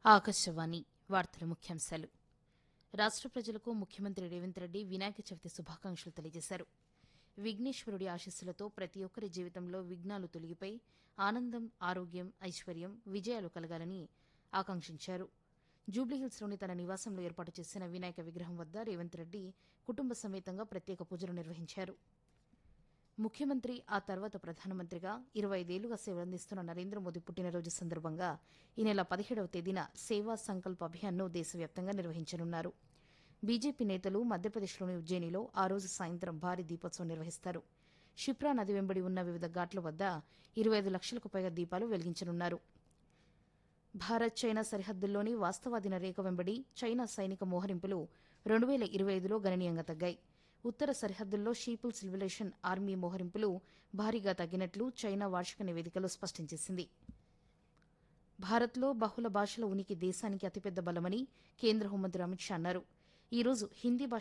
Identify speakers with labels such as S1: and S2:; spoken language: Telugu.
S1: ఆకాశవాణి వార్తల ముఖ్యాంశాలు రాష్ట్ర ప్రజలకు ముఖ్యమంత్రి రేవంత్ రెడ్డి వినాయక చవితి శుభాకాంక్షలు తెలియజేశారు విఘ్నేశ్వరుడి ఆశీస్సులతో ప్రతి ఒక్కరి జీవితంలో విఘ్నాలు తొలగిపోయి ఆనందం ఆరోగ్యం ఐశ్వర్యం విజయాలు కలగాలని ఆకాంక్షించారు జూబ్లీహిల్స్లోని తన నివాసంలో ఏర్పాటు చేసిన వినాయక విగ్రహం వద్ద రేవంత్ రెడ్డి కుటుంబ సమేతంగా ప్రత్యేక పూజలు నిర్వహించారు ముఖ్యమంత్రి ఆ తర్వాత ప్రధానమంత్రిగా ఇరవై ఐదేళ్లుగా సేవలందిస్తున్న నరేంద్ర మోదీ పుట్టినరోజు సందర్భంగా ఈ నెల పదిహేడవ తేదీన సేవా సంకల్ప్ అభియాన్ను దేశవ్యాప్తంగా నిర్వహించనున్నారు బీజేపీ నేతలు మధ్యప్రదేశ్లోని ఉజ్జయినిలో ఆ రోజు సాయంత్రం భారీ దీపోత్సవం నిర్వహిస్తారు షిప్రా నది వెంబడి ఉన్న వివిధ ఘాట్ల వద్ద ఇరవై ఐదు లక్షలకు పైగా దీపాలు వెలిగించనున్నారు భారత్ చైనా సరిహద్దుల్లోని వాస్తవాధీన రేఖ వెంబడి చైనా సైనిక మోహరింపులు రెండు వేల ఇరవై ఐదులో గణనీయంగా తగ్గాయి ఉత్తర సరిహద్దుల్లో షీపుల్స్ లిబరేషన్ ఆర్మీ మోహరింపులు భారీగా తగ్గినట్లు చైనా వార్షిక నివేదికలో స్పష్టం చేసింది భారత్లో బహుళ భాషల ఉనికి దేశానికి అతిపెద్ద బలమని కేంద్ర హోంమంత్రి అమిత్ షా అన్నారు ఈ రోజు హిందీ భాష